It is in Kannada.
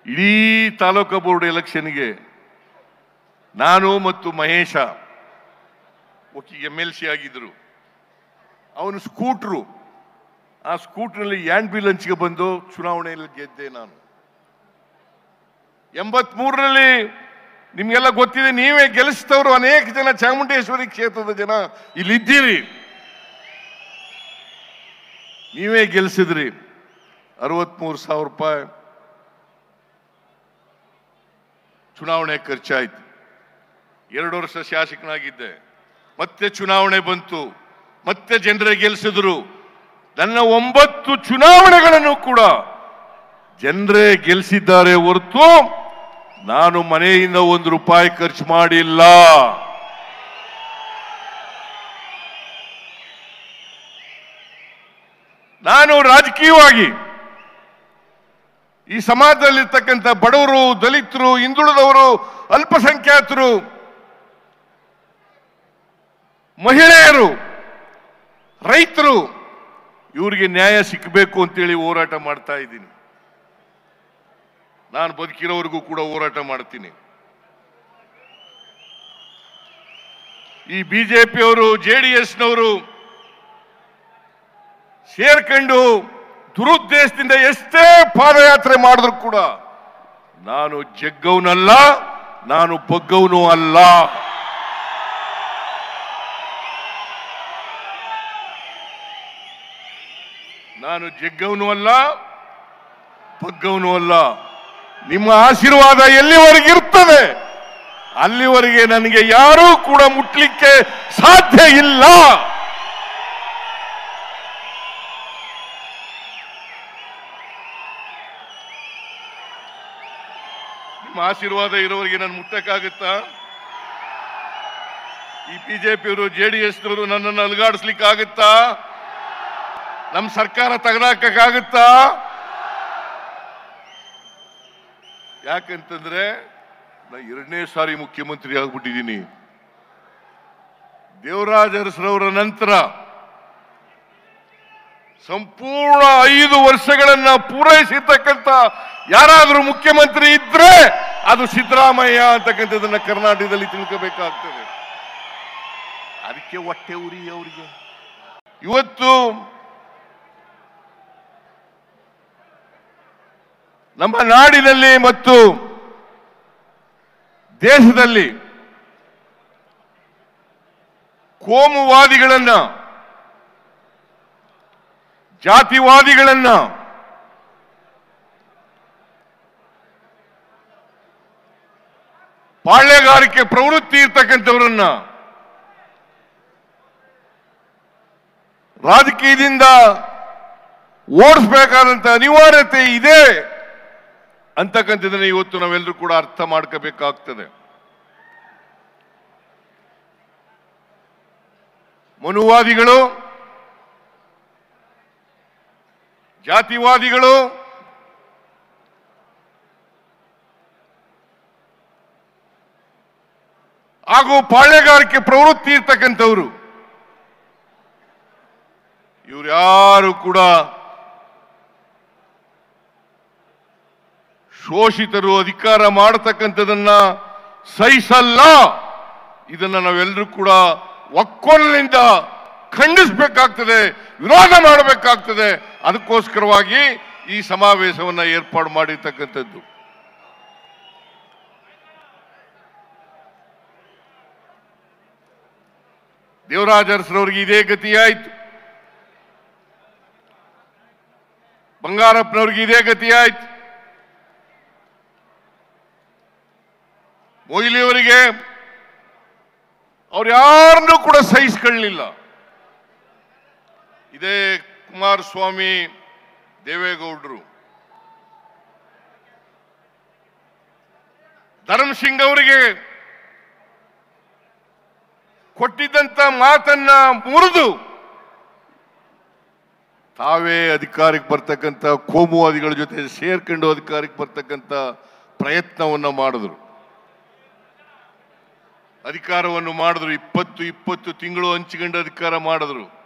ಇಡೀ ತಾಲೂಕು ಬೋರ್ಡ್ ಎಲೆಕ್ಷನ್ಗೆ ನಾನು ಮತ್ತು ಮಹೇಶ ಎಮ್ ಎಲ್ ಸಿ ಆಗಿದ್ರು ಅವನು ಸ್ಕೂಟ್ರು ಆ ಸ್ಕೂಟ್ರಲ್ಲಿ ಆಂಬ್ಯುಲೆನ್ಸ್ಗೆ ಬಂದು ಚುನಾವಣೆಯಲ್ಲಿ ಗೆದ್ದೆ ನಾನು ಎಂಬತ್ಮೂರರಲ್ಲಿ ನಿಮ್ಗೆಲ್ಲ ಗೊತ್ತಿದೆ ನೀವೇ ಗೆಲ್ಲಿಸಿದವರು ಅನೇಕ ಜನ ಚಾಮುಂಡೇಶ್ವರಿ ಕ್ಷೇತ್ರದ ಜನ ಇಲ್ಲಿದ್ದೀರಿ ನೀವೇ ಗೆಲ್ಲಿಸಿದ್ರಿ ಅರವತ್ಮೂರು ಸಾವಿರ ರೂಪಾಯಿ ಚುನಾವಣೆ ಖರ್ಚಾಯ್ತು ಎರಡು ವರ್ಷ ಶಾಸಕನಾಗಿದ್ದೆ ಮತ್ತೆ ಚುನಾವಣೆ ಬಂತು ಮತ್ತೆ ಜನರೇ ಗೆಲ್ಲಿಸಿದ್ರು ನನ್ನ ಒಂಬತ್ತು ಚುನಾವಣೆಗಳನ್ನು ಕೂಡ ಜನರೇ ಗೆಲ್ಲಿಸಿದ್ದಾರೆ ಹೊರತು ನಾನು ಮನೆಯಿಂದ ಒಂದು ರೂಪಾಯಿ ಖರ್ಚು ಮಾಡಿಲ್ಲ ನಾನು ರಾಜಕೀಯವಾಗಿ ಈ ಸಮಾಜದಲ್ಲಿರ್ತಕ್ಕಂಥ ಬಡವರು ದಲಿತರು ಹಿಂದುಳಿದವರು ಅಲ್ಪಸಂಖ್ಯಾತರು ಮಹಿಳೆಯರು ರೈತರು ಇವರಿಗೆ ನ್ಯಾಯ ಸಿಕ್ಕಬೇಕು ಅಂತೇಳಿ ಹೋರಾಟ ಮಾಡ್ತಾ ಇದ್ದೀನಿ ನಾನು ಬದುಕಿರೋವರೆಗೂ ಕೂಡ ಹೋರಾಟ ಮಾಡ್ತೀನಿ ಈ ಬಿಜೆಪಿಯವರು ಜೆ ಡಿ ಎಸ್ನವರು ಸೇರ್ಕೊಂಡು ದುರುದ್ದೇಶದಿಂದ ಎಷ್ಟೇ ಪಾದಯಾತ್ರೆ ಮಾಡಿದ್ರು ಕೂಡ ನಾನು ಜಗ್ಗವನಲ್ಲ ನಾನು ಬಗ್ಗವನು ಅಲ್ಲ ನಾನು ಜಗ್ಗವನು ಅಲ್ಲ ಬಗ್ಗವನು ಅಲ್ಲ ನಿಮ್ಮ ಆಶೀರ್ವಾದ ಎಲ್ಲಿವರೆಗೆ ಇರ್ತದೆ ಅಲ್ಲಿವರೆಗೆ ನನಗೆ ಯಾರೂ ಕೂಡ ಮುಟ್ಲಿಕ್ಕೆ ಸಾಧ್ಯ ಇಲ್ಲ ನಿಮ್ಮ ಆಶೀರ್ವಾದ ಇರೋವರೆಗೆ ನಾನು ಮುಟ್ಟಕ್ಕಾಗುತ್ತಾ ಈ ಬಿಜೆಪಿಯವರು ಜೆ ಡಿ ಎಸ್ನವರು ನನ್ನನ್ನು ಅಲುಗಾಡಿಸ್ಲಿಕ್ಕೆ ಆಗುತ್ತಾ ನಮ್ಮ ಸರ್ಕಾರ ತೆಗೆದಾಕಕ್ಕಾಗುತ್ತಾ ಯಾಕಂತಂದ್ರೆ ನಾ ಎರಡನೇ ಸಾರಿ ಮುಖ್ಯಮಂತ್ರಿ ಆಗ್ಬಿಟ್ಟಿದ್ದೀನಿ ದೇವರಾಜ ಅರಸರವರ ನಂತರ ಸಂಪೂರ್ಣ ಐದು ವರ್ಷಗಳನ್ನ ಪೂರೈಸಿರ್ತಕ್ಕಂಥ ಯಾರಾದರೂ ಮುಖ್ಯಮಂತ್ರಿ ಇದ್ರೆ ಅದು ಸಿದ್ದರಾಮಯ್ಯ ಅಂತಕ್ಕಂಥದ್ದನ್ನ ಕರ್ನಾಟಕದಲ್ಲಿ ತಿಳ್ಕೋಬೇಕಾಗ್ತದೆ ಅದಕ್ಕೆ ಹೊಟ್ಟೆ ಉರಿ ಅವರಿಗೆ ಇವತ್ತು ನಮ್ಮ ನಾಡಿನಲ್ಲಿ ಮತ್ತು ದೇಶದಲ್ಲಿ ಕೋಮುವಾದಿಗಳನ್ನ ಜಾತಿವಾದಿಗಳನ್ನ ಪಾಳ್ಯಗಾರಿಕೆ ಪ್ರವೃತ್ತಿ ಇರ್ತಕ್ಕಂಥವರನ್ನ ರಾಜಕೀಯದಿಂದ ಓಡಿಸ್ಬೇಕಾದಂತ ಅನಿವಾರ್ಯತೆ ಇದೆ ಅಂತಕ್ಕಂಥದ್ದನ್ನ ಇವತ್ತು ನಾವೆಲ್ಲರೂ ಕೂಡ ಅರ್ಥ ಮಾಡ್ಕೋಬೇಕಾಗ್ತದೆ ಮನುವಾದಿಗಳು ಜಾತಿವಾದಿಗಳು ಹಾಗೂ ಪಾಳ್ಯಗಾರಿಕೆ ಪ್ರವೃತ್ತಿ ಇರ್ತಕ್ಕಂಥವ್ರು ಇವ್ರು ಯಾರು ಕೂಡ ಶೋಷಿತರು ಅಧಿಕಾರ ಮಾಡತಕ್ಕಂಥದನ್ನ ಸಹಿಸಲ್ಲ ಇದನ್ನ ನಾವೆಲ್ಲರೂ ಕೂಡ ಒಕ್ಕೊಲಿನಿಂದ ಖಂಡಿಸಬೇಕಾಗ್ತದೆ ವಿರೋಧ ಮಾಡಬೇಕಾಗ್ತದೆ ಅದಕ್ಕೋಸ್ಕರವಾಗಿ ಈ ಸಮಾವೇಶವನ್ನ ಏರ್ಪಾಡು ಮಾಡಿರ್ತಕ್ಕಂಥದ್ದು ದೇವರಾಜ ಅರಸರವ್ರಿಗೆ ಇದೇ ಗತಿಯಾಯ್ತು ಬಂಗಾರಪ್ಪನವ್ರಿಗೆ ಇದೇ ಗತಿಯಾಯ್ತು ಮೊಯ್ಲಿಯವರಿಗೆ ಅವ್ರು ಯಾರನ್ನೂ ಕೂಡ ಸಹಿಸ್ಕೊಳ್ಳಲಿಲ್ಲ ಇದೇ ಕುಮಾರಸ್ವಾಮಿ ದೇವೇಗೌಡರು ಧರ್ಮ್ ಸಿಂಗ್ ಅವರಿಗೆ ಕೊಟ್ಟಿದ್ದಂತ ಮಾತನ್ನ ಮುರಿದು ತಾವೇ ಅಧಿಕಾರಕ್ಕೆ ಬರ್ತಕ್ಕಂಥ ಕೋಮುವಾದಿಗಳ ಜೊತೆ ಸೇರ್ಕೊಂಡು ಅಧಿಕಾರಕ್ಕೆ ಬರ್ತಕ್ಕಂಥ ಪ್ರಯತ್ನವನ್ನ ಮಾಡಿದ್ರು ಅಧಿಕಾರವನ್ನು ಮಾಡಿದ್ರು ಇಪ್ಪತ್ತು ಇಪ್ಪತ್ತು ತಿಂಗಳು ಹಂಚಿಕೊಂಡು ಅಧಿಕಾರ ಮಾಡಿದ್ರು